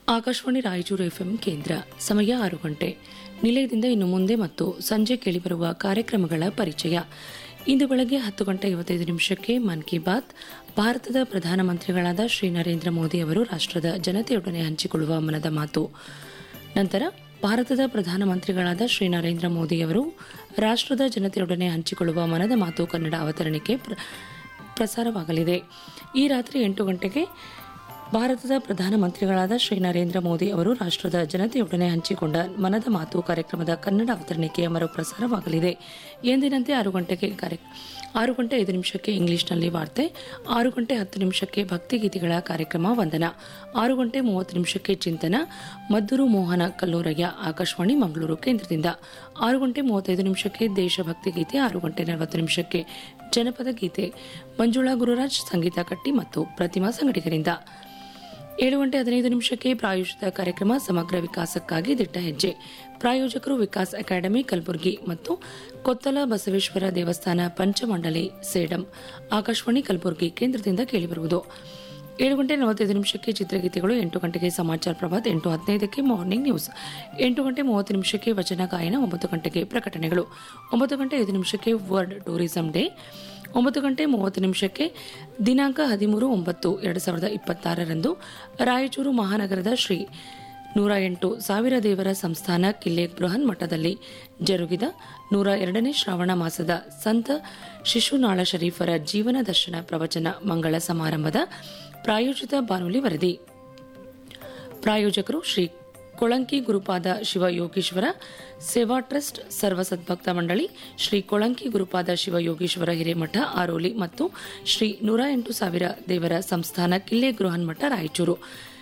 Akashvani Raichur FM ಕೇಂದ್ರ ಸಮಯ ಆರು ಗಂಟೆ ನಿಲಯದಿಂದ ಇನ್ನು ಮುಂದೆ ಮತ್ತು ಸಂಜೆ ಕೇಳಿಬರುವ ಕಾರ್ಯಕ್ರಮಗಳ ಪರಿಚಯ ಇಂದು ಬೆಳಗ್ಗೆ ಹತ್ತು ಗಂಟೆ ಐವತ್ತೈದು ನಿಮಿಷಕ್ಕೆ ಮನ್ ಕಿ ಬಾತ್ ಭಾರತದ ಪ್ರಧಾನಮಂತ್ರಿಗಳಾದ ಶ್ರೀ ನರೇಂದ್ರ ಮೋದಿ ಅವರು ರಾಷ್ಟ್ರದ ಜನತೆಯೊಡನೆ ಹಂಚಿಕೊಳ್ಳುವ ಮನದ ಮಾತು ನಂತರ ಭಾರತದ ಪ್ರಧಾನಮಂತ್ರಿಗಳಾದ ಶ್ರೀ ನರೇಂದ್ರ ಮೋದಿ ಅವರು ರಾಷ್ಟ್ರದ ಜನತೆಯೊಡನೆ ಹಂಚಿಕೊಳ್ಳುವ ಮನದ ಮಾತು ಕನ್ನಡ ಅವತರಣಿಕೆ ಪ್ರ- ಪ್ರಸಾರವಾಗಲಿದೆ ಈ ರಾತ್ರಿ ಎಂಟು ಗಂಟೆಗೆ ಭಾರತದ ಪ್ರಧಾನಮಂತ್ರಿಗಳಾದ ಶ್ರೀ ನರೇಂದ್ರ ಮೋದಿ ಅವರು ರಾಷ್ಟ್ರದ ಜನತೆಯೊಡನೆ ಹಂಚಿಕೊಂಡ ಮನದ ಮಾತು ಕಾರ್ಯಕ್ರಮದ ಕನ್ನಡ ಅವತರಣಿಕೆಯ ಮರುಪ್ರಸಾರವಾಗಲಿದೆ ಎಂದಿನಂತೆ ಆರು ಗಂಟೆಗೆ ಕಾರ್ಯ ಆರು ಗಂಟೆ ಐದು ನಿಮಿಷಕ್ಕೆ ಇಂಗ್ಲಿಷ್ನಲ್ಲಿ ವಾರ್ತೆ ಆರು ಗಂಟೆ ಹತ್ತು ನಿಮಿಷಕ್ಕೆ ಭಕ್ತಿಗೀತೆಗಳ ಕಾರ್ಯಕ್ರಮ ವಂದನ ಆರು ಗಂಟೆ ಮೂವತ್ತು ನಿಮಿಷಕ್ಕೆ ಚಿಂತನ ಮದ್ದೂರು ಮೋಹನ ಕಲ್ಲೂರಯ್ಯ ಆಕಾಶವಾಣಿ ಮಂಗಳೂರು ಕೇಂದ್ರದಿಂದ ಆರು ಗಂಟೆ ಮೂವತ್ತೈದು ನಿಮಿಷಕ್ಕೆ ದೇಶಭಕ್ತಿ ಗೀತೆ ಆರು ಗಂಟೆ ನಲವತ್ತು ನಿಮಿಷಕ್ಕೆ ಜನಪದ ಗೀತೆ ಮಂಜುಳಾ ಗುರುರಾಜ್ ಸಂಗೀತ ಕಟ್ಟಿ ಮತ್ತು ಪ್ರತಿಮಾ ಸಂಗಡಿಗರಿಂದ ಏಳು ಗಂಟೆ ಹದಿನೈದು ನಿಮಿಷಕ್ಕೆ ಪ್ರಾಯೋಜಿತ ಕಾರ್ಯಕ್ರಮ ಸಮಗ್ರ ವಿಕಾಸಕ್ಕಾಗಿ ದಿಟ್ಟ ಹೆಜ್ಜೆ ಪ್ರಾಯೋಜಕರು ವಿಕಾಸ್ ಅಕಾಡೆಮಿ ಕಲಬುರಗಿ ಮತ್ತು ಕೊತ್ತಲ ಬಸವೇಶ್ವರ ದೇವಸ್ಥಾನ ಪಂಚಮಂಡಲಿ ಸೇಡಂ ಆಕಾಶವಾಣಿ ಕಲಬುರಗಿ ಕೇಂದ್ರದಿಂದ ಕೇಳಿಬರುವುದು ಏಳು ಗಂಟೆ ನಲವತ್ತೈದು ನಿಮಿಷಕ್ಕೆ ಚಿತ್ರಗೀತೆಗಳು ಎಂಟು ಗಂಟೆಗೆ ಸಮಾಚಾರ ಪ್ರಭಾತ್ ಎಂಟು ಹದಿನೈದಕ್ಕೆ ಮಾರ್ನಿಂಗ್ ನ್ಯೂಸ್ ಎಂಟು ಗಂಟೆ ಮೂವತ್ತು ನಿಮಿಷಕ್ಕೆ ವಚನ ಗಾಯನ ಒಂಬತ್ತು ಗಂಟೆಗೆ ಪ್ರಕಟಣೆಗಳು ಒಂಬತ್ತು ಗಂಟೆ ಐದು ನಿಮಿಷಕ್ಕೆ ವರ್ಲ್ಡ್ ಟೂರಿಸಂ ಡೇ ಒಂಬತ್ತು ಗಂಟೆ ಮೂವತ್ತು ನಿಮಿಷಕ್ಕೆ ದಿನಾಂಕ ಹದಿಮೂರು ಒಂಬತ್ತು ಎರಡು ಸಾವಿರದ ಇಪ್ಪತ್ತಾರರಂದು ರಾಯಚೂರು ಮಹಾನಗರದ ಶ್ರೀ ನೂರ ಎಂಟು ಸಾವಿರ ದೇವರ ಸಂಸ್ಥಾನ ಕಿಲ್ಲೆ ಬೃಹನ್ ಮಠದಲ್ಲಿ ಜರುಗಿದ ನೂರ ಎರಡನೇ ಶ್ರಾವಣ ಮಾಸದ ಸಂತ ಶಿಶುನಾಳ ಶರೀಫರ ಜೀವನ ದರ್ಶನ ಪ್ರವಚನ ಮಂಗಳ ಸಮಾರಂಭದ ಪ್ರಾಯೋಜಿತ ಬಾನುಲಿ ವರದಿ ಪ್ರಾಯೋಜಕರು ಶ್ರೀ ಕೊಳಂಕಿ ಗುರುಪಾದ ಶಿವಯೋಗೀಶ್ವರ ಸೇವಾ ಟ್ರಸ್ಟ್ ಸರ್ವ ಸದ್ಭಕ್ತ ಮಂಡಳಿ ಶ್ರೀ ಕೊಳಂಕಿ ಗುರುಪಾದ ಶಿವಯೋಗೀಶ್ವರ ಹಿರೇಮಠ ಆರೋಲಿ ಮತ್ತು ಶ್ರೀ ನೂರ ಎಂಟು ಸಾವಿರ ದೇವರ ಸಂಸ್ಥಾನ ಕಿಲ್ಲೆ ಗೃಹನ್ಮಠ ರಾಯಚೂರು